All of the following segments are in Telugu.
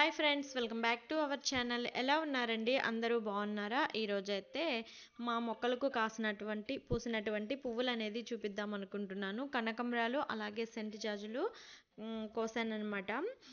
hi friends welcome back to our channel ఎలా ఉన్నారండి అందరూ బాగున్నారా ఈరోజైతే మా మొక్కలకు కాసినటువంటి పూసినటువంటి పువ్వులు అనేది చూపిద్దాం అనుకుంటున్నాను కనకంబరాలు అలాగే సెంటు జాజులు కోసానమాట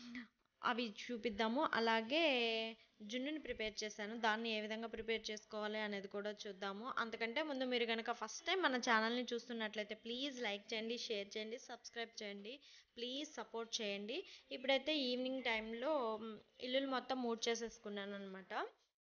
అవి చూపిద్దాము అలాగే జున్నుని ప్రిపేర్ చేశాను దాన్ని ఏ విధంగా ప్రిపేర్ చేసుకోవాలి అనేది కూడా చూద్దాము అంతకంటే ముందు మీరు కనుక ఫస్ట్ టైం మన ఛానల్ని చూస్తున్నట్లయితే ప్లీజ్ లైక్ చేయండి షేర్ చేయండి సబ్స్క్రైబ్ చేయండి ప్లీజ్ సపోర్ట్ చేయండి ఇప్పుడైతే ఈవినింగ్ టైంలో ఇల్లులు మొత్తం మూడ్ చేసేసుకున్నాను అనమాట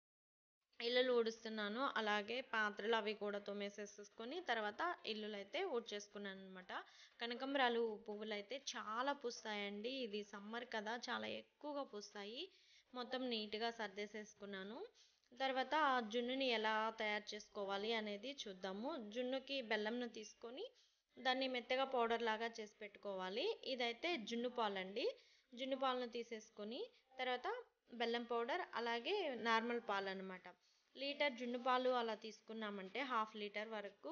ఇల్లులు ఊడుస్తున్నాను అలాగే పాత్రలు అవి కూడా తోమేసేసుకొని తర్వాత ఇల్లులు అయితే ఊడ్చేసుకున్నాను అనమాట కనకంబరాలు పువ్వులు అయితే చాలా పూస్తాయండి ఇది సమ్మర్ కదా చాలా ఎక్కువగా పూస్తాయి మొత్తం నీట్గా సర్దేసేసుకున్నాను తర్వాత జున్నుని ఎలా తయారు చేసుకోవాలి అనేది చూద్దాము జున్నుకి బెల్లంను తీసుకొని దాన్ని మెత్తగా పౌడర్ లాగా చేసి పెట్టుకోవాలి ఇదైతే జున్ను పాలండి జున్ను పాలను తీసేసుకొని తర్వాత బెల్లం పౌడర్ అలాగే నార్మల్ పాలు అనమాట లీటర్ జున్ను పాలు అలా తీసుకున్నామంటే హాఫ్ లీటర్ వరకు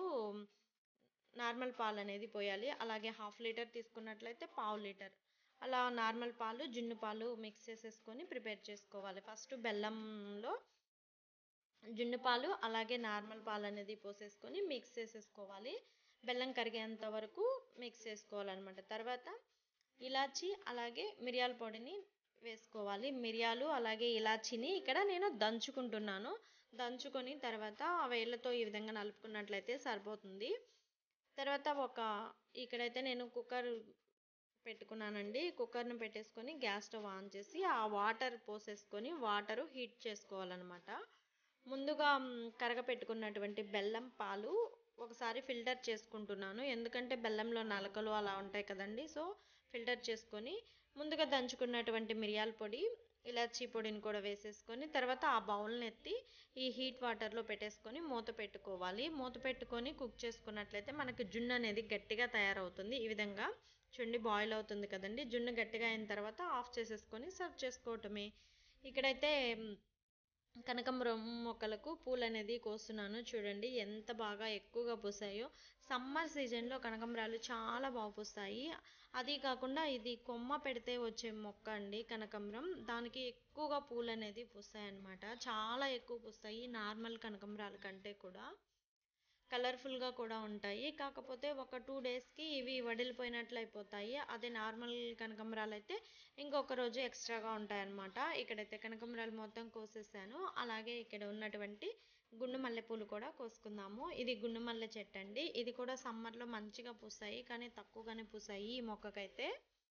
నార్మల్ పాలు అనేది పోయాలి అలాగే హాఫ్ లీటర్ తీసుకున్నట్లయితే పావు లీటర్ అలా నార్మల్ పాలు జున్ను పాలు మిక్స్ చేసేసుకొని ప్రిపేర్ చేసుకోవాలి ఫస్ట్ బెల్లంలో జున్ను పాలు అలాగే నార్మల్ పాలు అనేది పోసేసుకొని మిక్స్ చేసేసుకోవాలి బెల్లం కరిగేంత వరకు మిక్స్ చేసుకోవాలన్నమాట తర్వాత ఇలాచి అలాగే మిరియాల పొడిని వేసుకోవాలి మిరియాలు అలాగే ఇలాచిని ఇక్కడ నేను దంచుకుంటున్నాను దంచుకొని తర్వాత వేళ్ళతో ఈ విధంగా నలుపుకున్నట్లయితే సరిపోతుంది తర్వాత ఒక ఇక్కడైతే నేను కుక్కర్ పెట్టుకున్నానండి కుక్కర్ను పెట్టేసుకొని గ్యాస్ స్టవ్ ఆన్ చేసి ఆ వాటర్ పోసేసుకొని వాటరు హీట్ చేసుకోవాలన్నమాట ముందుగా కరగపెట్టుకున్నటువంటి బెల్లం పాలు ఒకసారి ఫిల్టర్ చేసుకుంటున్నాను ఎందుకంటే బెల్లంలో నలకలు అలా ఉంటాయి కదండి సో ఫిల్టర్ చేసుకొని ముందుగా దంచుకున్నటువంటి మిరియాల పొడి ఇలాచీ పొడిని కూడా వేసేసుకొని తర్వాత ఆ బౌల్ని ఎత్తి ఈ హీట్ వాటర్లో పెట్టేసుకొని మూత పెట్టుకోవాలి మూత పెట్టుకొని కుక్ చేసుకున్నట్లయితే మనకి జున్ను అనేది గట్టిగా తయారవుతుంది ఈ విధంగా చూడండి బాయిల్ అవుతుంది కదండి జున్ను గట్టిగా అయిన తర్వాత ఆఫ్ చేసేసుకొని సర్వ్ చేసుకోవటమే ఇక్కడైతే కనకాంబరం మొక్కలకు పూలు అనేది కోస్తున్నాను చూడండి ఎంత బాగా ఎక్కువగా పూసాయో సమ్మర్ సీజన్లో కనకాంబరాలు చాలా బాగా పూస్తాయి అది కాకుండా ఇది కొమ్మ పెడితే వచ్చే మొక్క అండి కనకాంబరం దానికి ఎక్కువగా పూలు అనేది పూస్తాయి అన్నమాట చాలా ఎక్కువ పూస్తాయి నార్మల్ కనకాంబరాల కంటే కూడా కలర్ఫుల్గా కూడా ఉంటాయి కాకపోతే ఒక టూ డేస్కి ఇవి వడిలిపోయినట్లు అయిపోతాయి అదే నార్మల్ కనకాంబరాలు అయితే ఇంకొక రోజు ఎక్స్ట్రాగా ఉంటాయన్నమాట ఇక్కడైతే కనకాంబరాలు మొత్తం కోసేసాను అలాగే ఇక్కడ ఉన్నటువంటి గుండు మల్లెపూలు కూడా కోసుకుందాము ఇది గుండు మల్లె చెట్టు అండి ఇది కూడా సమ్మర్లో మంచిగా పూసాయి కానీ తక్కువగానే పూసాయి ఈ మొక్కకైతే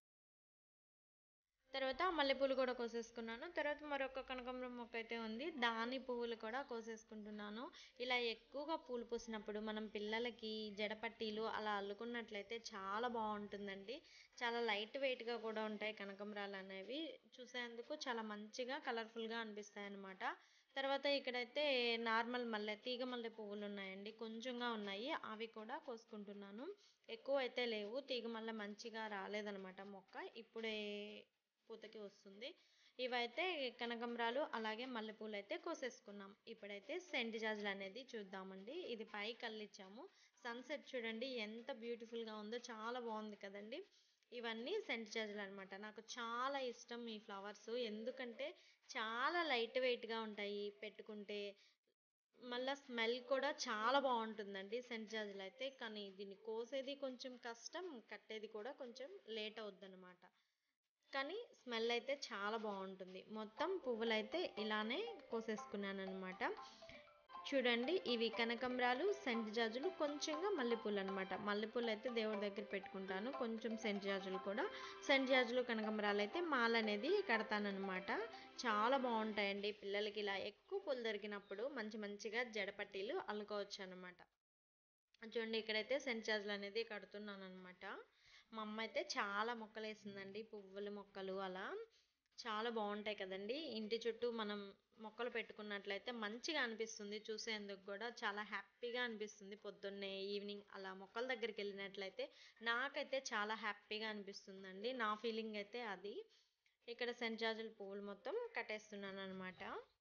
తర్వాత మల్లెపూలు కూడా కోసేసుకున్నాను తర్వాత మరొక కనకాంబరం మొక్క అయితే ఉంది దాని పువ్వులు కూడా కోసేసుకుంటున్నాను ఇలా ఎక్కువగా పూలు పూసినప్పుడు మనం పిల్లలకి జడపట్టీలు అలా అల్లుకున్నట్లయితే చాలా బాగుంటుందండి చాలా లైట్ వెయిట్గా కూడా ఉంటాయి కనకాంబరాలు అనేవి చూసేందుకు చాలా మంచిగా కలర్ఫుల్గా అనిపిస్తాయి అన్నమాట తర్వాత ఇక్కడైతే నార్మల్ మల్లె తీగ మల్లె పువ్వులు ఉన్నాయండి కొంచెంగా ఉన్నాయి అవి కూడా కోసుకుంటున్నాను ఎక్కువ అయితే లేవు తీగ మల్లె మంచిగా రాలేదనమాట మొక్క ఇప్పుడే పూతకి వస్తుంది ఇవైతే కనకంబరాలు అలాగే మల్లెపూలు అయితే కోసేసుకున్నాం ఇప్పుడైతే సెంటి జాజులు అనేది చూద్దామండి ఇది పై కళ్ళిచ్చాము సన్సెట్ చూడండి ఎంత బ్యూటిఫుల్గా ఉందో చాలా బాగుంది కదండి ఇవన్నీ సెంటి జాజులు అనమాట నాకు చాలా ఇష్టం ఈ ఫ్లవర్స్ ఎందుకంటే చాలా లైట్ వెయిట్గా ఉంటాయి పెట్టుకుంటే మళ్ళీ స్మెల్ కూడా చాలా బాగుంటుందండి సెంట్ జాజులు అయితే కానీ దీన్ని కోసేది కొంచెం కష్టం కట్టేది కూడా కొంచెం లేట్ అవుద్ది అనమాట కానీ స్మెల్ అయితే చాలా బాగుంటుంది మొత్తం పువ్వులు అయితే ఇలానే కోసేసుకున్నాను అనమాట చూడండి ఇవి కనకంబరాలు సెంట్ జాజులు కొంచెంగా మల్లెపూలు అనమాట మల్లెపూలు అయితే దేవుడి దగ్గర పెట్టుకుంటాను కొంచెం సెంట్ జాజులు కూడా సెంట్ జాజులు కనకంబరాలు అయితే మాల అనేది కడతానమాట చాలా బాగుంటాయండి పిల్లలకి ఇలా ఎక్కువ పూలు దొరికినప్పుడు మంచి మంచిగా జడపట్టీలు అల్లుకోవచ్చు అనమాట చూడండి ఇక్కడైతే సెంట్ జాజులు అనేది కడుతున్నాను అనమాట మా అమ్మ అయితే చాలా మొక్కలు వేసిందండి పువ్వుల మొక్కలు అలా చాలా బాగుంటాయి కదండి ఇంటి చుట్టూ మనం మొక్కలు పెట్టుకున్నట్లయితే మంచిగా అనిపిస్తుంది చూసేందుకు కూడా చాలా హ్యాపీగా అనిపిస్తుంది పొద్దున్నే ఈవినింగ్ అలా మొక్కల దగ్గరికి వెళ్ళినట్లయితే నాకైతే చాలా హ్యాపీగా అనిపిస్తుందండి నా ఫీలింగ్ అయితే అది ఇక్కడ సెంట్ జాజుల పువ్వులు మొత్తం కట్టేస్తున్నాను అనమాట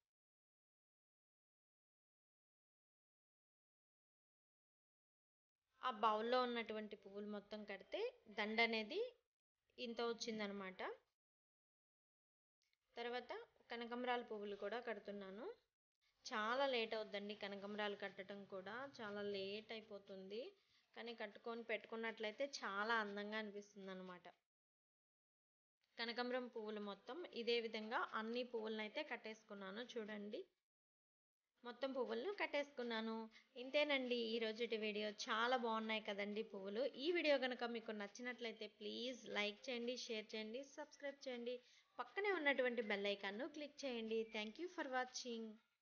ఆ బౌల్లో ఉన్నటువంటి పువ్వులు మొత్తం కడితే దండ అనేది ఇంత వచ్చిందనమాట తర్వాత కనకంబరాల పువ్వులు కూడా కడుతున్నాను చాలా లేట్ అవుద్దండి కనకంబరాలు కట్టడం కూడా చాలా లేట్ అయిపోతుంది కానీ కట్టుకొని పెట్టుకున్నట్లయితే చాలా అందంగా అనిపిస్తుంది అనమాట కనకాంబరం పువ్వులు మొత్తం ఇదే విధంగా అన్ని పువ్వులను అయితే కట్టేసుకున్నాను చూడండి మొత్తం పువ్వులను కట్టేసుకున్నాను ఇంతేనండి ఈ రోజుటి వీడియో చాలా బాగున్నాయి కదండి పువ్వులు ఈ వీడియో కనుక మీకు నచ్చినట్లయితే ప్లీజ్ లైక్ చేయండి షేర్ చేయండి సబ్స్క్రైబ్ చేయండి పక్కనే ఉన్నటువంటి బెల్ ఐకాన్ను క్లిక్ చేయండి థ్యాంక్ యూ ఫర్ వాచింగ్